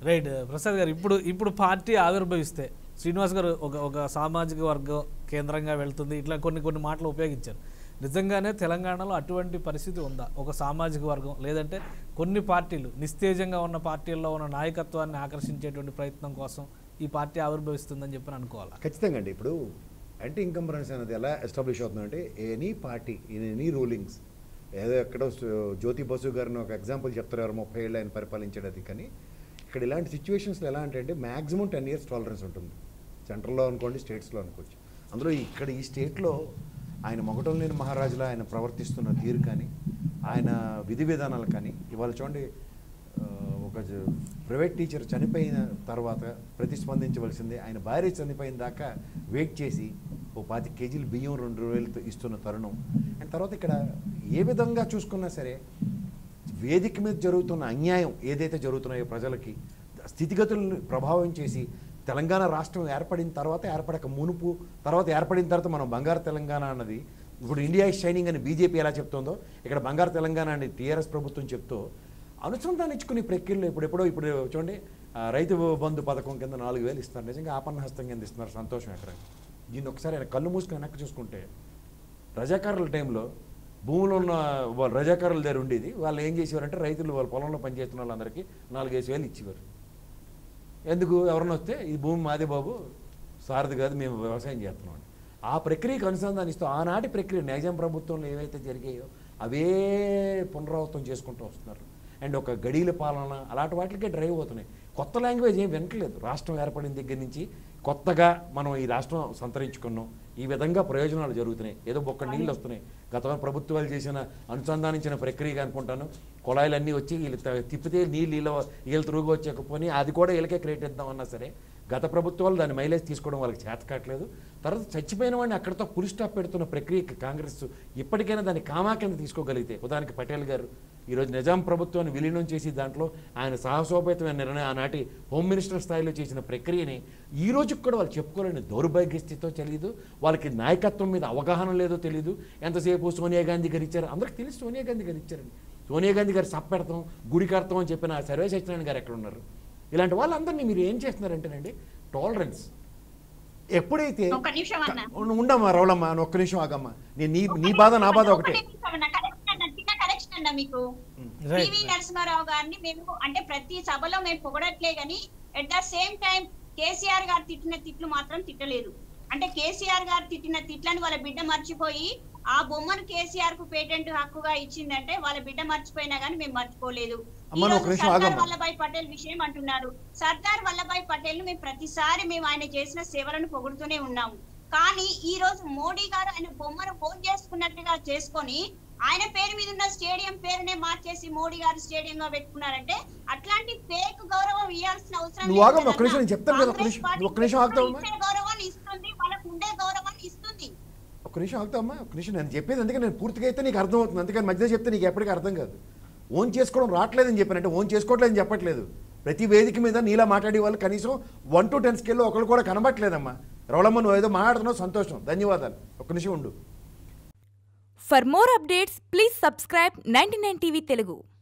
Right Prasad గారు ఇప్పుడు ఇప్పుడు పార్టీ ఆవిర్భవిస్తే శ్రీనివాస్ గారు ఒక ఒక సామాజిక వర్గం కేంద్రంగా వెళ్తుంది ఇట్లా కొన్ని కొన్ని మాటలు ఉపయోగించారు నిజంగానే తెలంగాణలో అటువంటి పరిస్థితి ఉందా ఒక సామాజిక వర్గం లేదంటే కొన్ని పార్టీలు నిస్తేజంగా ఉన్న పార్టీల్లో ఉన్న నాయకత్వాన్ని ఆకర్షించేటువంటి ప్రయత్నం కోసం ఈ పార్టీ ఆవిర్భవిస్తుందని చెప్పి అనుకోవాలా ఖచ్చితంగా అండి ఇప్పుడు యాంటీ ఇన్కంబరెన్స్ అనేది ఎలా ఎస్టాబ్లిష్ అవుతుందంటే any party in any rulings ఏదో ఎక్కడో సు- జ్యోతి బసు గారిని ఒక ఎగ్జాంపుల్ చెప్తారు ఎవరు ముప్పై ఏళ్ళు ఆయన పరిపాలించాడు అది కానీ ఇక్కడ ఇలాంటి సిచ్యువేషన్స్లో ఎలా అంటే అంటే మ్యాక్సిమం టెన్ ఇయర్స్ టాలరెన్స్ ఉంటుంది సెంట్రల్లో అనుకోండి స్టేట్స్లో అనుకోవచ్చు అందులో ఇక్కడ ఈ స్టేట్లో ఆయన మొగటం లేని మహారాజులా ఆయన ప్రవర్తిస్తున్న తీరు కానీ ఆయన విధి విధానాలు కానీ ఇవాళ చూడండి ఆ, ఒక జ- ప్రైవేట్ టీచర్ చనిపోయిన తర్వాత ప్రతిస్పందించవలసిందే ఆయన భార్య చనిపోయిన దాకా వెయిట్ చేసి ఓ పాతి కేజీలు బియ్యం రెండు వేలు ఇస్తున్న తరుణం అండ్ తర్వాత ఇక్కడ ఏ విధంగా చూసుకున్నా సరే వేదిక మీద జరుగుతున్న అన్యాయం ఏదైతే జరుగుతున్నాయో ప్రజలకి స్థితిగతులను ప్రభావం చేసి తెలంగాణ రాష్ట్రం ఏర్పడిన తర్వాత ఏర్పడక మునుపు తర్వాత ఏర్పడిన తర్వాత మనం బంగారు తెలంగాణ అన్నది ఇప్పుడు ఇండియా ఇస్ షైనింగ్ అని బీజేపీ ఎలా చెప్తుందో ఇక్కడ బంగారు తెలంగాణ అని టీఆర్ఎస్ ప్రభుత్వం చెప్తూ అనుసంధానించుకునే ప్రక్రియలో ఇప్పుడెప్పుడో ఇప్పుడు చూడండి ఆ, రైతు బంధు పథకం కింద నాలుగు వేలు ఇస్తున్నారు నిజంగా ఆపన్న హస్తం కింద ఇస్తున్నారు సంతోషం ఎక్కడ దీన్ని ఒకసారి ఆయన కళ్ళు మూసుకొని వెనక్కి చూసుకుంటే రజాకారుల టైంలో భూములు ఉన్న వాళ్ళు రజాకారుల దగ్గర ఉండేది వాళ్ళు ఏం చేసేవారంటే రైతులు వాళ్ళ పొలంలో పనిచేస్తున్న వాళ్ళందరికీ నాలుగైదు వేలు ఇచ్చేవారు ఎందుకు ఎవరన్నా వస్తే ఈ భూమి మాదే బాబు సారది కాదు మేము వ్యవసాయం చేస్తున్నాం అని. ఆ ప్రక్రియకు అనుసంధానిస్తూ ఆనాటి ప్రక్రియ నైజాం ప్రభుత్వంలో ఏవైతే జరిగాయో అవే పునరావృతం చేసుకుంటూ వస్తున్నారు అండ్ ఒక గడీల పాలన అలాంటి వాటికే డ్రైవ్ అవుతున్నాయి కొత్త లాంగ్వేజ్ ఏం వినట్లేదు రాష్ట్రం ఏర్పడిన దగ్గర నుంచి కొత్తగా మనం ఈ రాష్ట్రం సంతరించుకున్నాం ఈ విధంగా ప్రయోజనాలు జరుగుతున్నాయి ఏదో ఒక్క నీళ్ళు వస్తున్నాయి గతంలో ప్రభుత్వాలు చేసిన అనుసంధానించిన ప్రక్రియ అనుకుంటాను కుళాయిలన్నీ వచ్చి వీళ్ళు త- తిప్పితే నీళ్ళు వీళ్ళ వీళ్ళు తిరుగు వచ్చేకపోయి అది కూడా వీళ్ళకే క్రియేట్ ఇద్దామన్నా సరే గత ప్రభుత్వాలు దాని మైలేజ్ తీసుకోవడం వాళ్ళకి చేత కావట్లేదు తర్వాత చచ్చిపోయిన వాడిని అక్కడితో పులి స్టాప్ పెడుతున్న ప్రక్రియకి కాంగ్రెస్ ఇప్పటికైనా దాన్ని కామా కింద తీసుకోగలిగితే ఉదాహరణకి పటేల్ గారు ఈరోజు నిజాం ప్రభుత్వాన్ని విలీనం చేసి దాంట్లో ఆయన సాహసోపేతమైన నిర్ణయం ఆనాటి హోమ్ మినిస్టర్ స్థాయిలో చేసిన ప్రక్రియని ఈ రోజుకి కూడా వాళ్ళు చెప్పుకోలేని దౌర్భాగ్య స్థితితో తెలియదు వాళ్ళకి నాయకత్వం మీద అవగాహన లేదో తెలియదు ఎంతసేపు సోనియా గాంధీ గారు ఇచ్చారు అందరికి తెలిసి సోనియా గాంధీ గారు ఇచ్చారండి సోనియా గాంధీ గారు సప్పెడతాం గుడి కడతాం అని చెప్పిన ఆ సర్వే సత్యనారాయణ గారు ఎక్కడ ఉన్నారు ఇలాంటి వాళ్ళందరినీ మీరు ఏం చేస్తున్నారంటేనండి టాలరెన్స్ ఎప్పుడైతే ఒక్క నిమిషం అన్న. ఉం- ఉండమ్మా రవళమ్మ నువ్వు ఒక్క నిమిషం ఆగమ్మా నేను నీ నీ బాధ నా బాధ ఒకటే కరెక్షన్ అన్న చిన్న కరెక్షన్ అన్న మీకు Right, పివి right. నరసింహారావు గారిని మేము అంటే ప్రతి సభలో మేము పొగడట్లే గాని at the same time KCR గారు తిట్టిన తిట్లు మాత్రం తిట్టలేదు అంటే కేసీఆర్ గారు తిట్టిన తిట్లని వాళ్ళ బిడ్డ మర్చిపోయి ఆ బొమ్మను కేసీఆర్ కు పేటెంట్ హక్కుగా ఇచ్చిందంటే వాళ్ళ బిడ్డ మర్చిపోయినా గానీ మేము మర్చిపోలేదు అమ్మ, నువ్వు ఒక ఈరోజు నిమిషం సర్దార్ ఆగమ్మా. వల్లభాయ్ పటేల్ విషయం అంటున్నారు సర్దార్ వల్లభాయ్ పటేల్ ను మేము ప్రతిసారి మేము ఆయన చేసిన సేవలను పొగుడుతూనే ఉన్నాము కానీ ఈ రోజు మోడీ గారు ఆయన బొమ్మను ఫోన్ చేసుకున్నట్టుగా చేసుకొని ఆయన పేరు మీద ఉన్న స్టేడియం పేరునే మార్చేసి మోడీ గారు స్టేడియం గా పెట్టుకున్నారంటే అట్లాంటి ఫేక్ గౌరవం ఇవ్వాల్సిన అవసరం నువ్వు లేదు ఆగమ్మా, ఒక్క కదన్నా. నిమిషం నేను చెప్తాను కదా, ఒక్క కాంగ్రెస్ నిమిషం, పార్టీ ఒక్క నిమిషం ఆగుతావా? ఇచ్చే గౌరవాన్ని ఇస్తుంది వాళ్ళకు ఉండే గౌరవాన్ని ఇస్తుంది ఒక్క నిమిషం ఆగుతామ్మా ఒక్క నిమిషం నేను చెప్పేది అందుకే నేను పూర్తిగా అయితే నీకు అర్థమవుతుంది అందుకని మధ్యలో చెప్తే నీకు ఎప్పటికీ అర్థం కాదు ఓన్ చేసుకోవడం రావట్లేదని చెప్పానంటే ఓన్ చేసుకోవట్లేదని చెప్పట్లేదు ప్రతి వేదిక మీద నీలా మాట్లాడే వాళ్ళు కనీసం వన్ టు టెన్ స్కేల్లో ఒకరు కూడా కనబట్లేదమ్మా రవళమ్మ నువ్వు ఏదో మాట్లాడుతున్నావు సంతోషం ధన్యవాదాలు ఒక్క నిమిషం ఉండు For more updates, please subscribe 99 TV Telugu.